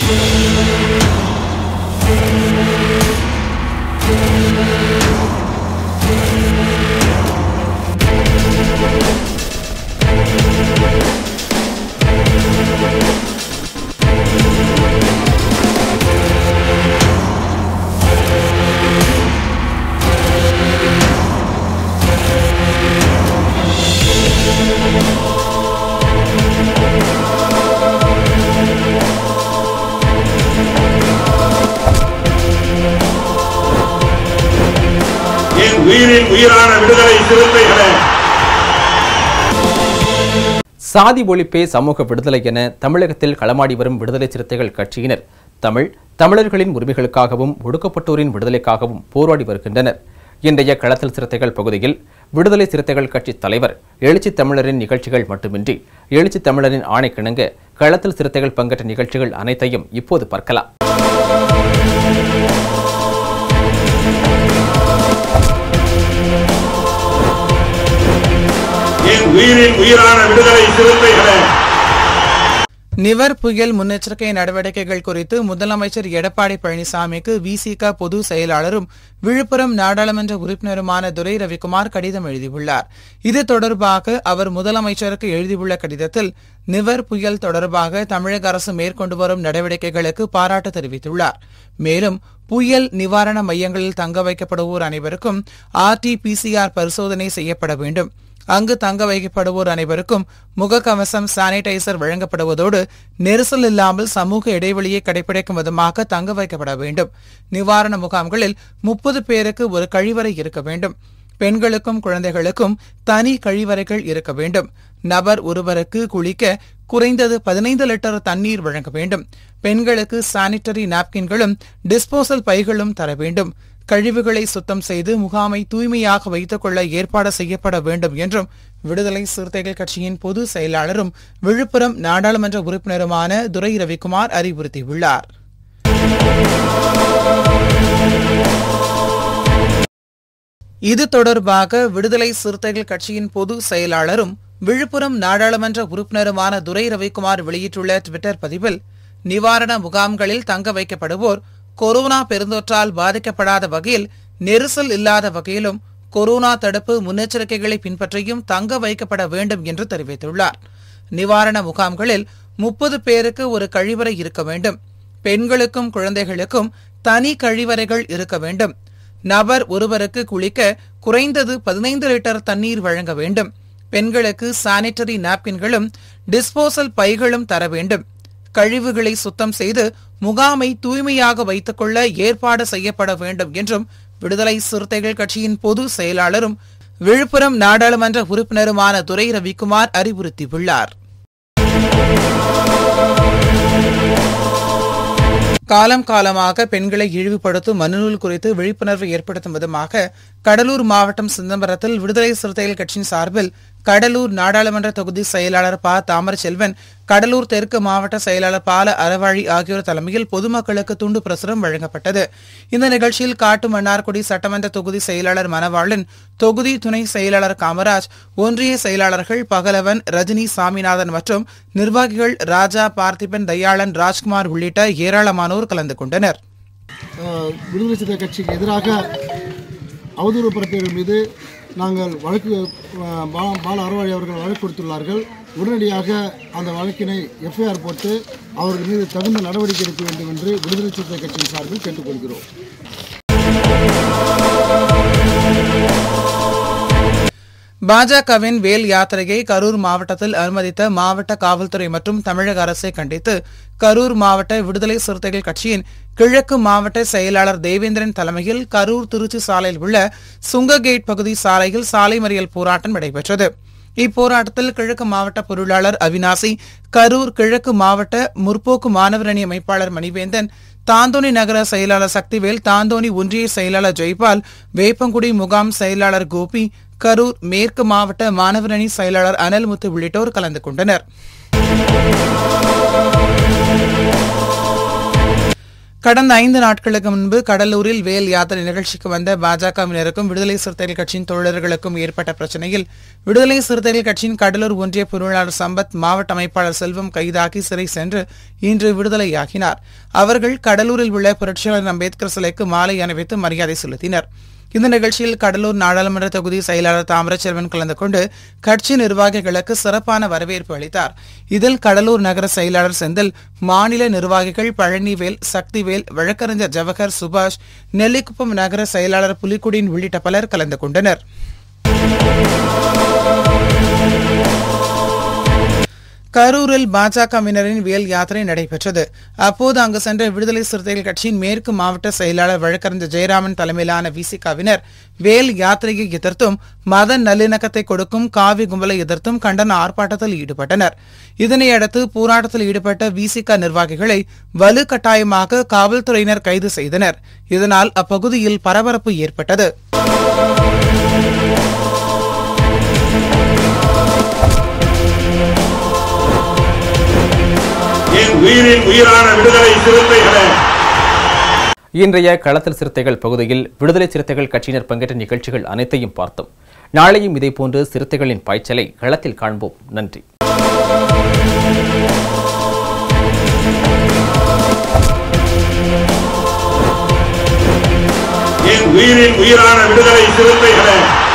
என் உயிரின் உயிரான விடுதலை சிறுத்தைகளே சாதி ஒழிப்பே சமூக விடுதலை என தமிழகத்தில் களமாடி வரும் விடுதலை சிறுத்தைகள் கட்சியினர் தமிழ் தமிழர்களின் உரிமைகளுக்காகவும் ஒடுக்கப்பட்டோரின் விடுதலைக்காகவும் போராடி வருகின்றனர் இன்றைய களத்தில் சிறுத்தைகள் பகுதியில் விடுதலை சிறுத்தைகள் கட்சி தலைவர் எழுச்சி தமிழரின் நிகழ்ச்சிகள் மட்டுமின்றி எழுச்சி தமிழரின் ஆணைக்கிணங்க களத்தில் சிறுத்தைகள் பங்கேற்ற நிகழ்ச்சிகள் அனைத்தையும் இப்போது பார்க்கலாம் என் உயிரின் உயிரான விடுதலை சிறுத்தைகளே நிவர் புயல் முன்னெச்சரிக்கை நடவடிக்கைகள் குறித்து முதலமைச்சர் எடப்பாடி பழனிசாமிக்கு விசிக பொது செயலாளரும் விழுப்புரம் நாடாளுமன்ற உறுப்பினருமான துரை ரவிக்குமார் கடிதம் எழுதியுள்ளார் இது தொடர்பாக அவர் முதலமைச்சருக்கு எழுதியுள்ள கடிதத்தில் நிவர் புயல் தொடர்பாக தமிழக அரசு மேற்கொண்டு வரும் நடவடிக்கைகளுக்கு பாராட்டு தெரிவித்துள்ளார் மேலும் புயல் நிவாரண மையங்களில் தங்க வைக்கப்படுவோர் அனைவருக்கும் ஆர்டி பிசிஆர் பரிசோதனை செய்யப்பட வேண்டும் அங்கு தங்க வைக்கப்படுவோர் அனைவருக்கும் முகக்கவசம் சானிடைசர் வழங்கப்படுவதோடு நெரிசல் இல்லாமல் சமூக இடைவெளியை கடைபிடிக்கும் விதமாக தங்க வைக்கப்பட வேண்டும் நிவாரண முகாம்களில் முப்பது பேருக்கு ஒரு கழிவறை இருக்க வேண்டும் பெண்களுக்கும் குழந்தைகளுக்கும் தனி கழிவறைகள் இருக்க வேண்டும் நபர் ஒருவருக்கு குளிக்க குறைந்தது பதினைந்து லிட்டர் தண்ணீர் வழங்க வேண்டும் பெண்களுக்கு சானிட்டரி நாப்கின்களும் டிஸ்போசல் பைகளும் தர வேண்டும் கழிவுகளை சுத்தம் செய்து முகாமை தூய்மையாக வைத்துக் கொள்ள ஏற்பாடு செய்யப்பட வேண்டும் என்றும் விடுதலை சிறுத்தைகள் கட்சியின் பொது செயலாளரும் விழுப்புரம் நாடாளுமன்ற உறுப்பினருமான துரை ரவிக்குமார் அறிவுறுத்தியுள்ளார் இது தொடர்பாக விடுதலை சிறுத்தைகள் கட்சியின் பொது செயலாளரும் விழுப்புரம் நாடாளுமன்ற உறுப்பினருமான துரை ரவிக்குமார் வெளியிட்டுள்ள டுவிட்டர் பதிவில் நிவாரண முகாம்களில் தங்க வைக்கப்படுவோர் கொரோனா பெருந்தொற்றால் பாதிக்கப்படாத வகையில் நெரிசல் இல்லாத வகையிலும் கொரோனா தடுப்பு முன்னெச்சரிக்கைகளை பின்பற்றியும் தங்க வைக்கப்பட வேண்டும் என்று தெரிவித்துள்ளார் நிவாரண முகாம்களில் முப்பது பேருக்கு ஒரு கழிவறை இருக்க வேண்டும் பெண்களுக்கும் குழந்தைகளுக்கும் தனி கழிவறைகள் இருக்க வேண்டும் நபர் ஒருவருக்கு குளிக்க குறைந்தது பதினைந்து லிட்டர் தண்ணீர் வழங்க வேண்டும் பெண்களுக்கு சானிட்டரி நாப்கின்களும் டிஸ்போசல் பைகளும் தர வேண்டும் கழிவுகளை சுத்தம் செய்து முகாமை தூய்மையாக வைத்துக் கொள்ள ஏற்பாடு செய்யப்பட வேண்டும் என்றும் விடுதலை சிறுத்தைகள் கட்சியின் பொது செயலாளரும் விழுப்புரம் நாடாளுமன்ற உறுப்பினருமான துரை ரவிக்குமார் அறிவுறுத்தியுள்ளார் காலம் காலமாக பெண்களை இழிவுபடுத்தும் மனுநூல் குறித்து விழிப்புணர்வு ஏற்படுத்தும் விதமாக கடலூர் மாவட்டம் சிதம்பரத்தில் விடுதலை சிறுத்தைகள் கட்சியின் சார்பில் கடலூர் நாடாளுமன்ற தொகுதி செயலாளர் ப தாமரச்செல்வன் கடலூர் தெற்கு மாவட்ட செயலாளர் பால அறவாழி ஆகியோர் தலைமையில் பொதுமக்களுக்கு துண்டு பிரசுரம் வழங்கப்பட்டது இந்த நிகழ்ச்சியில் காட்டு மன்னார்குடி சட்டமன்ற தொகுதி செயலாளர் மணவாளன் தொகுதி துணை செயலாளர் காமராஜ் ஒன்றிய செயலாளர்கள் பகலவன் ரஜினி சாமிநாதன் மற்றும் நிர்வாகிகள் ராஜா பார்த்திபன் தயாளன் ராஜ்குமார் உள்ளிட்ட ஏராளமானோர் கலந்து கொண்டனர் அஹ், விடுதலை சிறுத்தை கட்சிக்கு எதிராக அவதூறு பரப்பியவர் மீது நாங்கள் வழக்கு அஹ், பா- பால அறவாழி அவர்கள் வழக்கு கொடுத்துள்ளார்கள் உடனடியாக அந்த வழக்கினை எஃப்ஐஆர் போட்டு அவர்கள் மீது தகுந்த நடவடிக்கை எடுக்க வேண்டும் என்று விடுதலை சிறுத்தை கட்சியின் சார்பில் கேட்டுக்கொள்கிறோம் பாஜகவின் வேல் யாத்திரையை கரூர் மாவட்டத்தில் அனுமதித்த மாவட்ட காவல்துறை மற்றும் தமிழக அரசை கண்டித்து கரூர் மாவட்ட விடுதலை சிறுத்தைகள் கட்சியின் கிழக்கு மாவட்ட செயலாளர் தேவேந்திரன் தலைமையில் கரூர் திருச்சி சாலையில் உள்ள சுங்ககேட் பகுதி சாலையில் சாலை மறியல் போராட்டம் நடைபெற்றது இப்போராட்டத்தில் கிழக்கு மாவட்ட பொருளாளர் அவினாசி கரூர் கிழக்கு மாவட்ட முற்போக்கு மாணவர் அணி அமைப்பாளர் மணிவேந்தன் தாந்தோணி நகர செயலாளர் சக்திவேல் தாந்தோணி ஒன்றிய செயலாளர் ஜெய்பால் வேப்பங்குடி முகாம் செயலாளர் கோபி கரூர் மேற்கு மாவட்ட மாணவர் அணி செயலாளர் அனல்முத்து உள்ளிட்டோர் கலந்து கொண்டனர் கடந்த ஐந்து நாட்களுக்கு முன்பு கடலூரில் வேல் யாத்திரை நிகழ்ச்சிக்கு வந்த பாஜகவினருக்கும் விடுதலை சிறுத்தைகள் கட்சியின் தொழிலாளர்களுக்கும் ஏற்பட்ட பிரச்சனையில் விடுதலை சிறுத்தைகள் கட்சியின் கடலூர் ஒன்றிய பொருளாளர் சம்பத் மாவட்ட அமைப்பாளர் செல்வம் கைதாகி சிறை சென்று இன்று விடுதலையாகினார் அவர்கள் கடலூரில் உள்ள புரட்சியாளர் அம்பேத்கர் சிலைக்கு மாலை அணிவித்து மரியாதை செலுத்தினர் இந்த நிகழ்ச்சியில் கடலூர் நாடாளுமன்ற தொகுதி செயலாளர் தாமரச்செல்வன் கலந்து கொண்டு கட்சி நிர்வாகிகளுக்கு சிறப்பான வரவேற்பு அளித்தார் இதில் கடலூர் நகர செயலாளர் செந்தில் மாநில நிர்வாகிகள் பழனிவேல் சக்திவேல் வழக்கறிஞர் ஜவஹர் சுபாஷ் நெல்லிக்குப்பம் நகர செயலாளர் புலிக்குடியின் உள்ளிட்ட பலர் கலந்து கொண்டனர் கரூரில் பாஜகவினரின் வேல் யாத்திரை நடைபெற்றது அப்போது அங்கு சென்ற விடுதலை சிறுத்தைகள் கட்சியின் மேற்கு மாவட்ட செயலாளர் வழக்கறிஞர் ஜெயராமன் தலைமையிலான விசிகாவினர் வேல் யாத்திரையை எதிர்த்தும் மத நல்லிணக்கத்தை கொடுக்கும் காவி கும்பலை எதிர்த்தும் கண்டன ஆர்ப்பாட்டத்தில் ஈடுபட்டனர் இதனையடுத்து போராட்டத்தில் ஈடுபட்ட விசிக நிர்வாகிகளை வலுக்கட்டாயமாக காவல்துறையினர் கைது செய்தனர் இதனால் அப்பகுதியில் பரபரப்பு ஏற்பட்டது என் உயிரின் உயிரான விடுதலை சிறுத்தைகளே இன்றைய களத்தில் சிறுத்தைகள் பகுதியில் விடுதலை சிறுத்தைகள் கட்சியினர் பங்கேற்ற நிகழ்ச்சிகள் அனைத்தையும் பார்த்தோம் நாளையும் இதேபோன்று சிறுத்தைகளின் பாய்ச்சலை களத்தில் காண்போம் நன்றி என் உயிரின் உயிரான விடுதலை சிறுத்தைகளே